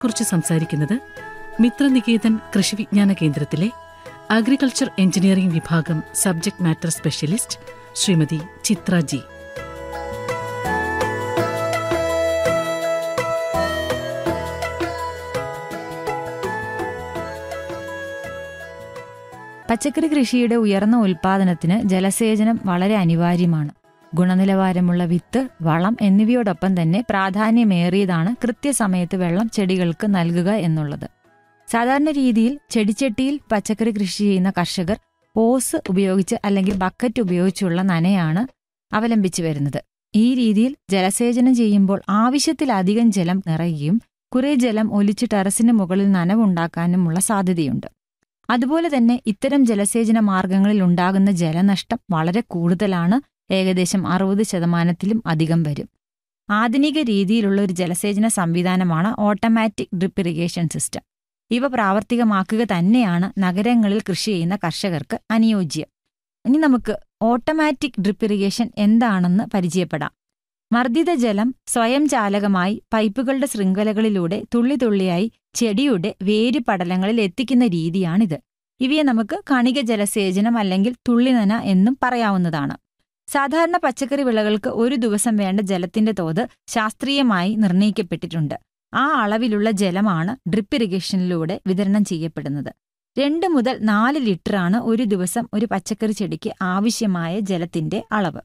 കുറിച്ച് സംസാരിക്കുന്നത് മിത്രനികേതൻ കൃഷി വിജ്ഞാന കേന്ദ്രത്തിലെ അഗ്രികൾച്ചർ എഞ്ചിനീയറിംഗ് വിഭാഗം subject matter specialist Shrimati Chitra G പച്ചക്കറി കൃഷിയുടെ ഉയർന്ന ഉൽപാദനത്തിന് ജലസേചനം വളരെ അനിവാര്യമാണ് ഗുണനിലവാരമുള്ള വിത്ത് വളം എന്നിവയോടൊപ്പം തന്നെ പ്രാധാന്യമേറിയതാണ് കൃത്യസമയത്ത് വെള്ളം ചെടികൾക്ക് നൽകുക എന്നുള്ളത് സാധാരണ രീതിയിൽ ചെടിച്ചട്ടിയിൽ പച്ചക്കറി കൃഷി ചെയ്യുന്ന കർഷകർ ഓസ് ഉപയോഗിച്ച് അല്ലെങ്കിൽ ബക്കറ്റ് ഉപയോഗിച്ചുള്ള നനയാണ് അവലംബിച്ചു വരുന്നത് ഈ രീതിയിൽ ജലസേചനം ചെയ്യുമ്പോൾ ആവശ്യത്തിലധികം ജലം നിറയുകയും കുറെ ജലം ഒലിച്ച് ടെറസിന് മുകളിൽ നനവുണ്ടാക്കാനുമുള്ള സാധ്യതയുണ്ട് അതുപോലെ തന്നെ ഇത്തരം ജലസേചന മാർഗങ്ങളിൽ ഉണ്ടാകുന്ന ജലനഷ്ടം വളരെ കൂടുതലാണ് ഏകദേശം അറുപത് ശതമാനത്തിലും അധികം വരും ആധുനിക രീതിയിലുള്ള ഒരു ജലസേചന സംവിധാനമാണ് ഓട്ടോമാറ്റിക് ഡ്രിപ്പ് ഇറിഗേഷൻ സിസ്റ്റം ഇവ പ്രാവർത്തികമാക്കുക തന്നെയാണ് നഗരങ്ങളിൽ കൃഷി ചെയ്യുന്ന കർഷകർക്ക് അനുയോജ്യം ഇനി നമുക്ക് ഓട്ടോമാറ്റിക് ഡ്രിപ്പ് ഇറിഗേഷൻ എന്താണെന്ന് പരിചയപ്പെടാം മർദ്ദിത ജലം സ്വയം ചാലകമായി പൈപ്പുകളുടെ ശൃംഖലകളിലൂടെ തുള്ളി തുള്ളിയായി ചെടിയുടെ വേര് പടലങ്ങളിൽ എത്തിക്കുന്ന രീതിയാണിത് ഇവയെ നമുക്ക് കണിക ജലസേചനം അല്ലെങ്കിൽ തുള്ളിനന എന്നും പറയാവുന്നതാണ് സാധാരണ പച്ചക്കറി വിളകൾക്ക് ഒരു ദിവസം വേണ്ട ജലത്തിന്റെ തോത് ശാസ്ത്രീയമായി നിർണ്ണയിക്കപ്പെട്ടിട്ടുണ്ട് ആ അളവിലുള്ള ജലമാണ് ഡ്രിപ്പ് ഇറിഗേഷനിലൂടെ വിതരണം ചെയ്യപ്പെടുന്നത് രണ്ട് മുതൽ നാല് ലിറ്ററാണ് ഒരു ദിവസം ഒരു പച്ചക്കറി ചെടിക്ക് ആവശ്യമായ ജലത്തിന്റെ അളവ്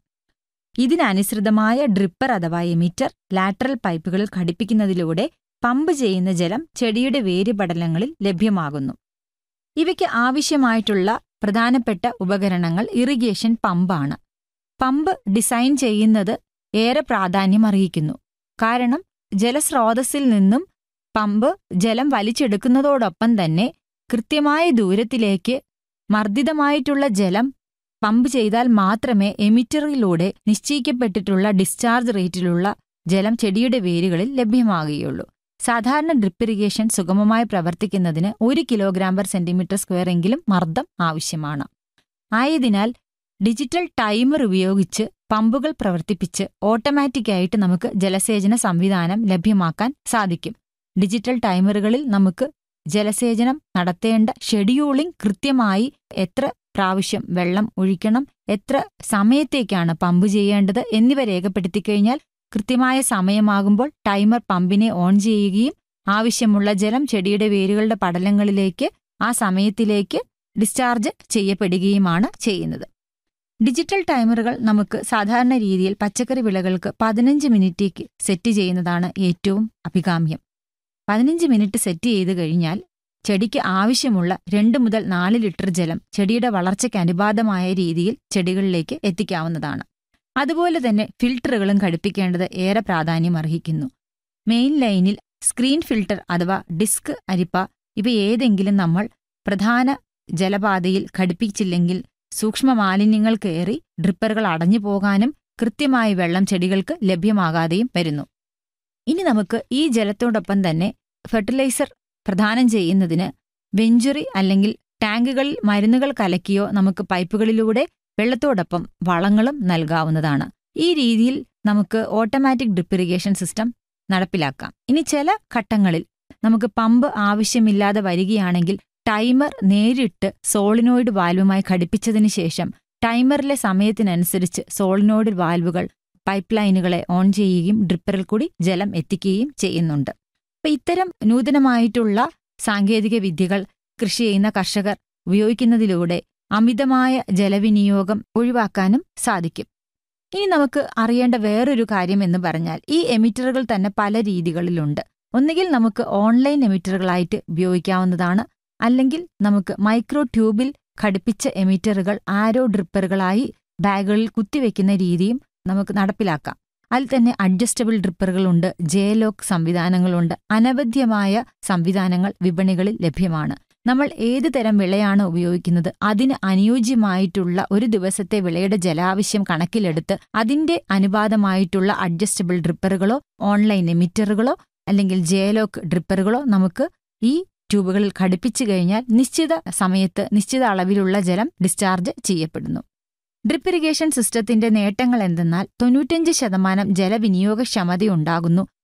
ഇതിനനുസൃതമായ ഡ്രിപ്പർ അഥവാ എമിറ്റർ ലാറ്ററൽ പൈപ്പുകളിൽ ഘടിപ്പിക്കുന്നതിലൂടെ പമ്പ് ചെയ്യുന്ന ജലം ചെടിയുടെ വേരുപടലങ്ങളിൽ ലഭ്യമാകുന്നു ഇവയ്ക്ക് ആവശ്യമായിട്ടുള്ള പ്രധാനപ്പെട്ട ഉപകരണങ്ങൾ ഇറിഗേഷൻ പമ്പാണ് പമ്പ് ഡിസൈൻ ചെയ്യുന്നത് ഏറെ പ്രാധാന്യം അറിയിക്കുന്നു കാരണം ജലസ്രോതസ്സിൽ നിന്നും പമ്പ് ജലം വലിച്ചെടുക്കുന്നതോടൊപ്പം തന്നെ കൃത്യമായ ദൂരത്തിലേക്ക് മർദ്ദിതമായിട്ടുള്ള ജലം പമ്പ് ചെയ്താൽ മാത്രമേ എമിറ്ററിലൂടെ നിശ്ചയിക്കപ്പെട്ടിട്ടുള്ള ഡിസ്ചാർജ് റേറ്റിലുള്ള ജലം ചെടിയുടെ വേരുകളിൽ ലഭ്യമാകുകയുള്ളൂ സാധാരണ ഡ്രിപ്പ് ഇറിഗേഷൻ സുഗമമായി പ്രവർത്തിക്കുന്നതിന് ഒരു കിലോഗ്രാം പെർ സെന്റിമീറ്റർ സ്ക്വയർ എങ്കിലും മർദ്ദം ആവശ്യമാണ് ആയതിനാൽ ഡിജിറ്റൽ ടൈമർ ഉപയോഗിച്ച് പമ്പുകൾ പ്രവർത്തിപ്പിച്ച് ഓട്ടോമാറ്റിക്കായിട്ട് നമുക്ക് ജലസേചന സംവിധാനം ലഭ്യമാക്കാൻ സാധിക്കും ഡിജിറ്റൽ ടൈമറുകളിൽ നമുക്ക് ജലസേചനം നടത്തേണ്ട ഷെഡ്യൂളിംഗ് കൃത്യമായി എത്ര പ്രാവശ്യം വെള്ളം ഒഴിക്കണം എത്ര സമയത്തേക്കാണ് പമ്പ് ചെയ്യേണ്ടത് എന്നിവ രേഖപ്പെടുത്തി കഴിഞ്ഞാൽ കൃത്യമായ സമയമാകുമ്പോൾ ടൈമർ പമ്പിനെ ഓൺ ചെയ്യുകയും ആവശ്യമുള്ള ജലം ചെടിയുടെ വേരുകളുടെ പടലങ്ങളിലേക്ക് ആ സമയത്തിലേക്ക് ഡിസ്ചാർജ് ചെയ്യപ്പെടുകയുമാണ് ചെയ്യുന്നത് ഡിജിറ്റൽ ടൈമറുകൾ നമുക്ക് സാധാരണ രീതിയിൽ പച്ചക്കറി വിളകൾക്ക് പതിനഞ്ച് മിനിറ്റേക്ക് സെറ്റ് ചെയ്യുന്നതാണ് ഏറ്റവും അഭികാമ്യം പതിനഞ്ച് മിനിറ്റ് സെറ്റ് ചെയ്ത് കഴിഞ്ഞാൽ ചെടിക്ക് ആവശ്യമുള്ള രണ്ട് മുതൽ നാല് ലിറ്റർ ജലം ചെടിയുടെ വളർച്ചയ്ക്ക് അനുപാതമായ രീതിയിൽ ചെടികളിലേക്ക് എത്തിക്കാവുന്നതാണ് അതുപോലെ തന്നെ ഫിൽട്ടറുകളും ഘടിപ്പിക്കേണ്ടത് ഏറെ പ്രാധാന്യം അർഹിക്കുന്നു മെയിൻ ലൈനിൽ സ്ക്രീൻ ഫിൽട്ടർ അഥവാ ഡിസ്ക് അരിപ്പ ഇവ ഏതെങ്കിലും നമ്മൾ പ്രധാന ജലപാതയിൽ ഘടിപ്പിച്ചില്ലെങ്കിൽ സൂക്ഷ്മ മാലിന്യങ്ങൾ കയറി ഡ്രിപ്പറുകൾ അടഞ്ഞു പോകാനും കൃത്യമായി വെള്ളം ചെടികൾക്ക് ലഭ്യമാകാതെയും വരുന്നു ഇനി നമുക്ക് ഈ ജലത്തോടൊപ്പം തന്നെ ഫെർട്ടിലൈസർ പ്രദാനം ചെയ്യുന്നതിന് വെഞ്ചുറി അല്ലെങ്കിൽ ടാങ്കുകളിൽ മരുന്നുകൾ കലക്കിയോ നമുക്ക് പൈപ്പുകളിലൂടെ വെള്ളത്തോടൊപ്പം വളങ്ങളും നൽകാവുന്നതാണ് ഈ രീതിയിൽ നമുക്ക് ഓട്ടോമാറ്റിക് ഡ്രിപ്പ് ഇറിഗേഷൻ സിസ്റ്റം നടപ്പിലാക്കാം ഇനി ചില ഘട്ടങ്ങളിൽ നമുക്ക് പമ്പ് ആവശ്യമില്ലാതെ വരികയാണെങ്കിൽ ടൈമർ നേരിട്ട് സോളിനോയിഡ് വാൽവുമായി ഘടിപ്പിച്ചതിന് ശേഷം ടൈമറിലെ സമയത്തിനനുസരിച്ച് സോളിനോയിഡ് വാൽവുകൾ പൈപ്പ് ലൈനുകളെ ഓൺ ചെയ്യുകയും ഡ്രിപ്പറിൽ കൂടി ജലം എത്തിക്കുകയും ചെയ്യുന്നുണ്ട് അപ്പൊ ഇത്തരം നൂതനമായിട്ടുള്ള സാങ്കേതിക വിദ്യകൾ കൃഷി ചെയ്യുന്ന കർഷകർ ഉപയോഗിക്കുന്നതിലൂടെ അമിതമായ ജലവിനിയോഗം ഒഴിവാക്കാനും സാധിക്കും ഇനി നമുക്ക് അറിയേണ്ട വേറൊരു കാര്യം എന്ന് പറഞ്ഞാൽ ഈ എമിറ്ററുകൾ തന്നെ പല രീതികളിലുണ്ട് ഒന്നുകിൽ നമുക്ക് ഓൺലൈൻ എമിറ്ററുകളായിട്ട് ഉപയോഗിക്കാവുന്നതാണ് അല്ലെങ്കിൽ നമുക്ക് മൈക്രോ ട്യൂബിൽ ഘടിപ്പിച്ച എമിറ്ററുകൾ ആരോ ഡ്രിപ്പറുകളായി ബാഗുകളിൽ കുത്തിവെക്കുന്ന രീതിയും നമുക്ക് നടപ്പിലാക്കാം അതിൽ തന്നെ അഡ്ജസ്റ്റബിൾ ഡ്രിപ്പറുകളുണ്ട് ജേലോക്ക് സംവിധാനങ്ങളുണ്ട് അനവധ്യമായ സംവിധാനങ്ങൾ വിപണികളിൽ ലഭ്യമാണ് നമ്മൾ ഏത് തരം വിളയാണ് ഉപയോഗിക്കുന്നത് അതിന് അനുയോജ്യമായിട്ടുള്ള ഒരു ദിവസത്തെ വിളയുടെ ജലാവശ്യം കണക്കിലെടുത്ത് അതിന്റെ അനുപാതമായിട്ടുള്ള അഡ്ജസ്റ്റബിൾ ഡ്രിപ്പറുകളോ ഓൺലൈൻ എമിറ്ററുകളോ അല്ലെങ്കിൽ ജേലോക്ക് ഡ്രിപ്പറുകളോ നമുക്ക് ഈ ട്യൂബുകളിൽ ഘടിപ്പിച്ചു കഴിഞ്ഞാൽ നിശ്ചിത സമയത്ത് നിശ്ചിത അളവിലുള്ള ജലം ഡിസ്ചാർജ് ചെയ്യപ്പെടുന്നു ഡ്രിപ്പ് ഇറിഗേഷൻ സിസ്റ്റത്തിന്റെ നേട്ടങ്ങൾ എന്തെന്നാൽ തൊണ്ണൂറ്റഞ്ച് ശതമാനം ജലവിനിയോഗക്ഷമതയുണ്ടാകുന്നു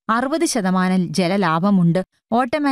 അറുപത് ശതമാനം ജലലാഭമുണ്ട് ഓട്ടോമാറ്റിക്